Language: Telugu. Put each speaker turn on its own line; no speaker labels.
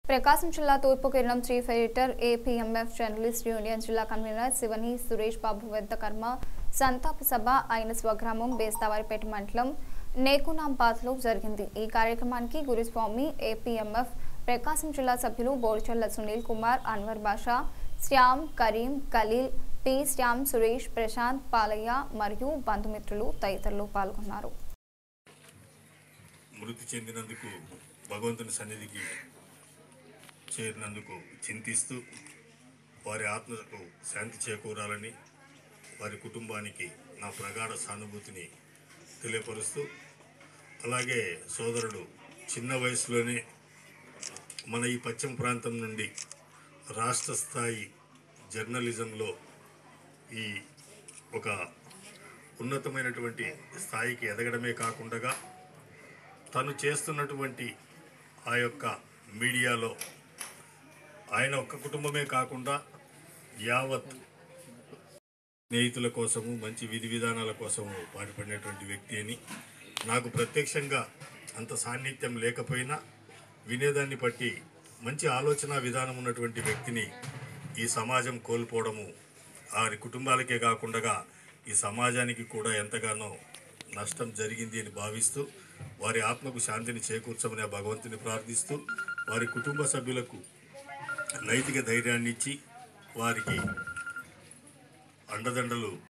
ప్రకాశం జిల్లా Toorpu Kiranam chief editor APMF journalist union జిల్లా కన్వీనర్ శివని సురేష్ బాబు వెద్ద కర్మ సంతాప సభ ఆయన స్వగ్రామం బేస్తావారిపేట మండలం నేకునాంపాత్లో జరిగింది ఈ కార్యక్రమానికి గురుస్వామి ఏపీఎంఎఫ్ ప్రకాశం జిల్లా సభ్యులు బోర్చల్ల సునీల్ కుమార్ అన్వర్ బాషా శ్యామ్ కరీం ఖలీల్ పి శ్యామ్ సురేష్ ప్రశాంత్ పాలయ్య మరియు బంధుమిత్రులు తదితరులు పాల్గొన్నారు
మృతి చెందినందుకు భగవంతుని సన్నిధికి చేరినందుకు చింతిస్తూ వారి ఆత్మకు శాంతి చేకూరాలని వారి కుటుంబానికి నా ప్రగాఢ సానుభూతిని తెలియపరుస్తూ అలాగే సోదరుడు చిన్న వయసులోనే మన ఈ పశ్చిమ ప్రాంతం నుండి రాష్ట్ర స్థాయి జర్నలిజంలో ఈ ఒక ఉన్నతమైనటువంటి స్థాయికి ఎదగడమే కాకుండా తను చేస్తున్నటువంటి ఆ యొక్క మీడియాలో ఆయన ఒక్క కుటుంబమే కాకుండా యావత్ స్నేహితుల కోసము మంచి విధి విధానాల కోసము పాటుపడినటువంటి వ్యక్తి అని నాకు ప్రత్యక్షంగా అంత సాన్నిధ్యం లేకపోయినా వినేదాన్ని బట్టి మంచి ఆలోచన విధానం ఉన్నటువంటి వ్యక్తిని ఈ సమాజం కోల్పోవడము వారి కుటుంబాలకే కాకుండా ఈ సమాజానికి కూడా ఎంతగానో నష్టం జరిగింది అని భావిస్తూ వారి ఆత్మకు శాంతిని చేకూర్చమని ఆ భగవంతుని ప్రార్థిస్తూ వారి కుటుంబ సభ్యులకు నైతిక ధైర్యాన్ని ఇచ్చి వారికి అండదండలు